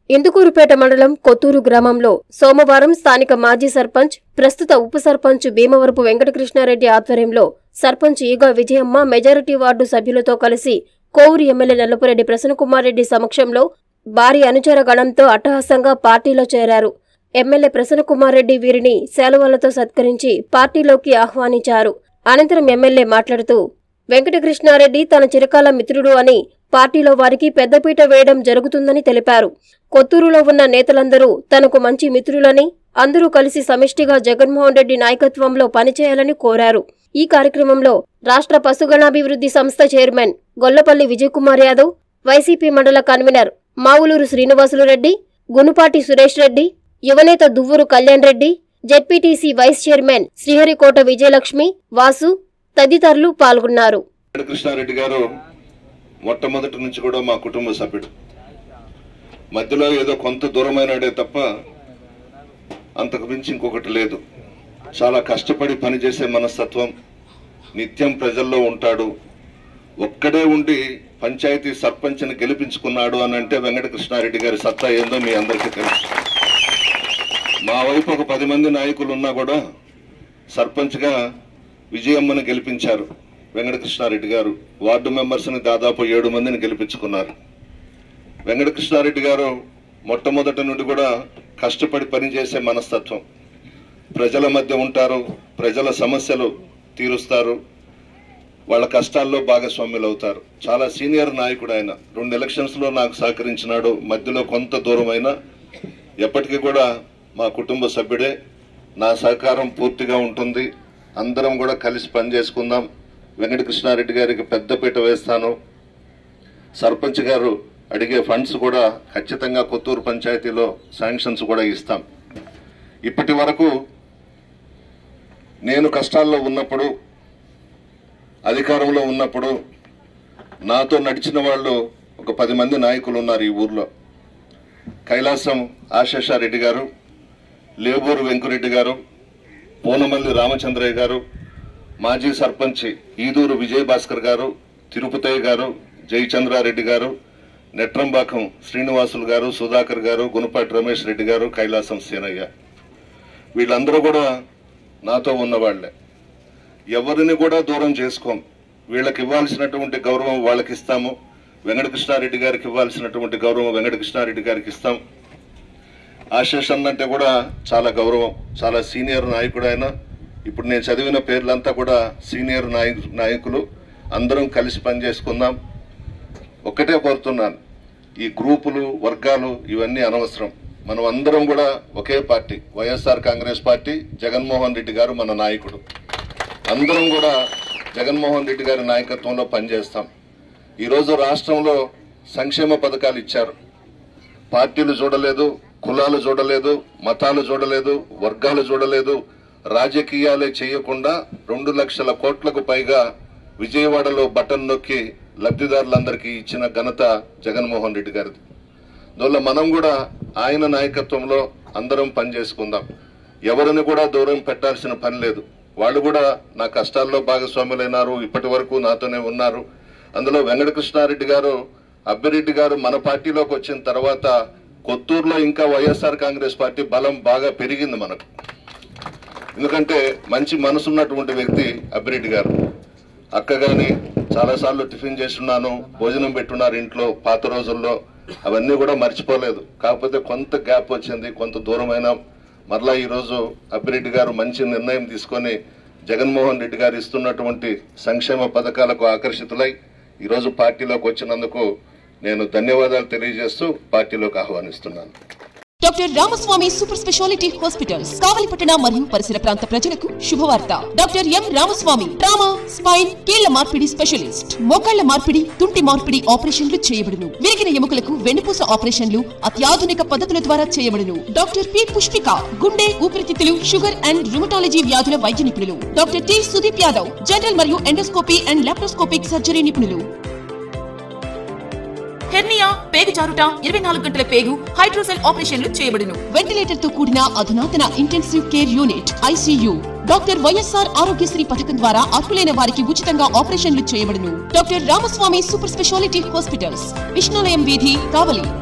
ఇందుకూరుపేట మండలం కొత్తూరు గ్రామంలో సోమవారం స్థానిక మాజీ సర్పంచ్ ప్రస్తుత ఉప సర్పంచ్ భీమవరపు వెంకటకృష్ణారెడ్డి ఆధ్వర్యంలో సర్పంచ్ ఈగా విజయమ్మ మెజారిటీ వార్డు సభ్యులతో కలిసి కోవూరు ఎమ్మెల్యే నల్లపురెడ్డి ప్రసన్నకుమార్ రెడ్డి సమక్షంలో భారీ అనుచర గణంతో అట్టహాసంగా పార్టీలో చేరారు ఎమ్మెల్యే ప్రసన్నకుమార్ రెడ్డి వీరిని శాలువాలతో సత్కరించి పార్టీలోకి ఆహ్వానించారు అనంతరం ఎమ్మెల్యే మాట్లాడుతూ వెంకటకృష్ణారెడ్డి తన చిరకాల మిత్రుడు అని పార్టీలో వారికి పెద్దపీట వేయడం జరుగుతుందని తెలిపారు కొత్తూరులో ఉన్న నేతలందరూ తనకు మంచి మిత్రులని అందరూ కలిసి సమిష్టిగా జగన్మోహన్ రెడ్డి నాయకత్వంలో పనిచేయాలని కోరారు ఈ కార్యక్రమంలో రాష్ట్ర పశుగణాభివృద్ధి సంస్థ చైర్మన్ గొల్లపల్లి విజయకుమార్ యాదవ్ వైసీపీ మండల కన్వీనర్ మావులూరు శ్రీనివాసులు రెడ్డి గునుపాటి సురేష్ రెడ్డి యువనేత Duvvuru Kalyan Reddy ZPTC vice chairman Sriharikota Vijayalakshmi Vasu తదితరులు పాల్గొన్నారు కృష్ణారెడ్డి గారు మొట్టమొదటి నుంచి కూడా మా కుటుంబ సభ్యుడు మధ్యలో ఏదో కొంత దూరమైనాడే తప్ప అంతకు మించి ఇంకొకటి లేదు చాలా కష్టపడి పనిచేసే మనస్తత్వం నిత్యం ప్రజల్లో ఉంటాడు ఒక్కడే ఉండి పంచాయతీ సర్పంచ్ని గెలిపించుకున్నాడు అని అంటే వెంకటకృష్ణారెడ్డి గారి సత్తా ఏందో మీ అందరికీ తెలుసు మా వైపు ఒక పది మంది నాయకులు ఉన్నా కూడా సర్పంచ్గా విజయమ్మను గెలిపించారు వెంకటకృష్ణారెడ్డి గారు వార్డు మెంబర్స్ని దాదాపు ఏడు మందిని గెలిపించుకున్నారు వెంకటకృష్ణారెడ్డి గారు మొట్టమొదటి నుండి కూడా కష్టపడి పనిచేసే మనస్తత్వం ప్రజల మధ్య ఉంటారు ప్రజల సమస్యలు తీరుస్తారు వాళ్ళ కష్టాల్లో భాగస్వామ్యులు అవుతారు చాలా సీనియర్ నాయకుడు ఆయన రెండు ఎలక్షన్స్ లో నాకు సహకరించినాడు మధ్యలో కొంత దూరమైన ఎప్పటికీ కూడా మా కుటుంబ సభ్యుడే నా సహకారం పూర్తిగా ఉంటుంది అందరం కూడా కలిసి పనిచేసుకుందాం వెంకటకృష్ణారెడ్డి గారికి పెద్దపీట వేస్తాను సర్పంచ్ గారు అడిగే ఫండ్స్ కూడా ఖచ్చితంగా కొత్తూరు పంచాయతీలో శాంక్షన్స్ కూడా ఇస్తాం ఇప్పటి వరకు నేను కష్టాల్లో ఉన్నప్పుడు అధికారంలో ఉన్నప్పుడు నాతో నడిచిన వాళ్ళు ఒక పది మంది నాయకులు ఉన్నారు ఈ ఊర్లో కైలాసం ఆశేషారెడ్డి గారు లేబూరు వెంకురెడ్డి గారు పూనమల్లి రామచంద్రయ్య గారు మాజీ సర్పంచ్ ఈదూరు విజయభాస్కర్ గారు తిరుపతయ్య గారు జయచంద్రారెడ్డి గారు నెట్రంబాకం శ్రీనివాసులు గారు సుధాకర్ గారు గుణపాటి రమేష్ రెడ్డి గారు కైలాసం సీనయ్య వీళ్ళందరూ కూడా నాతో ఉన్నవాళ్లే ఎవరిని కూడా దూరం చేసుకోం వీళ్ళకి ఇవ్వాల్సినటువంటి గౌరవం వాళ్ళకి ఇస్తాము వెంకటకృష్ణారెడ్డి గారికి ఇవ్వాల్సినటువంటి గౌరవం వెంకటకృష్ణారెడ్డి గారికి ఇస్తాం ఆశేష్ అన్నంటే కూడా చాలా గౌరవం చాలా సీనియర్ నాయకుడు ఆయన ఇప్పుడు నేను చదివిన పేర్లంతా కూడా సీనియర్ నాయకు నాయకులు అందరం కలిసి పనిచేసుకుందాం ఒక్కటే కోరుతున్నాను ఈ గ్రూపులు వర్గాలు ఇవన్నీ అనవసరం మనం అందరం కూడా ఒకే party YSR Congress party Jaganmohan Reddy గారు మన నాయకుడు అందరం కూడా జగన్మోహన్ రెడ్డి గారి నాయకత్వంలో పనిచేస్తాం ఈరోజు రాష్ట్రంలో సంక్షేమ పథకాలు ఇచ్చారు పార్టీలు చూడలేదు కులాలు చూడలేదు మతాలు చూడలేదు వర్గాలు చూడలేదు రాజకీయాలే చేయకుండా రెండు లక్షల కోట్లకు పైగా విజయవాడలో బటన్ నొక్కి లబ్ధిదారులందరికీ ఇచ్చిన ఘనత జగన్మోహన్ రెడ్డి గారిది అందువల్ల మనం కూడా ఆయన నాయకత్వంలో అందరం పనిచేసుకుందాం ఎవరిని కూడా దూరం పెట్టాల్సిన పని లేదు వాళ్ళు కూడా నా కష్టాల్లో భాగస్వాములైనారు ఇప్పటి వరకు నాతోనే ఉన్నారు అందులో వెంకటకృష్ణారెడ్డి గారు అబ్బిరెడ్డి గారు మన పార్టీలోకి వచ్చిన తర్వాత కొత్తూరులో ఇంకా వైఎస్ఆర్ కాంగ్రెస్ పార్టీ బలం బాగా పెరిగింది మనకు ఎందుకంటే మంచి మనసున్నటువంటి వ్యక్తి అబ్బిరెడ్డి గారు అక్క గాని చాలాసార్లు టిఫిన్ చేస్తున్నాను భోజనం పెట్టున్నారు ఇంట్లో పాత రోజుల్లో అవన్నీ కూడా మర్చిపోలేదు కాకపోతే కొంత గ్యాప్ వచ్చింది కొంత దూరమైన మరలా ఈరోజు అబ్బిరెడ్డి గారు మంచి నిర్ణయం తీసుకొని జగన్మోహన్ రెడ్డి గారు ఇస్తున్నటువంటి సంక్షేమ పథకాలకు ఆకర్షితులై ఈరోజు పార్టీలోకి వచ్చినందుకు నేను ధన్యవాదాలు తెలియజేస్తూ పార్టీలోకి ఆహ్వానిస్తున్నాను doctor Ramaswamy super speciality hospitals కావలిపట్టణ మరియు పరిసర ప్రాంత ప్రజలకు శుభవార్త doctor M Ramaswamy trauma spine కీళ్ల మార్పిడి స్పెషలిస్ట్ మోకాళ్ల మార్పిడి తుంటి మార్పిడి ఆపరేషన్లు చేయబడును విరిగిన ఎముకలకు వెన్నుపూస ఆపరేషన్లు అత్యాధునిక పద్ధతుల ద్వారా చేయబడును డాక్టర్ పి పుష్పిక గుండె ఊపిరితిత్తులు షుగర్ అండ్ రుమటాలజీ వ్యాధుల వైద్య నిపుణులు doctor T Sudeep Yadav general మరియు ఎండోస్కోపీ అండ్ లాప్రోస్కోపిక్ సర్జరీ నిపుణులు హెర్నియా పేగు జారుట ఇరవై నాలుగు గంటల పేగు హైడ్రోసెల్ ఆపరేషన్లు చేయబడును వెంటిలేటర్ తో కూడిన అధునాతన intensive care unit ICU doctor YSR Aarogyasri పథకం ద్వారా అర్హులైన వారికి ఉచితంగా ఆపరేషన్లు చేయబడును doctor Ramaswamy super speciality hospitals Vishnulayam వీధి కావలి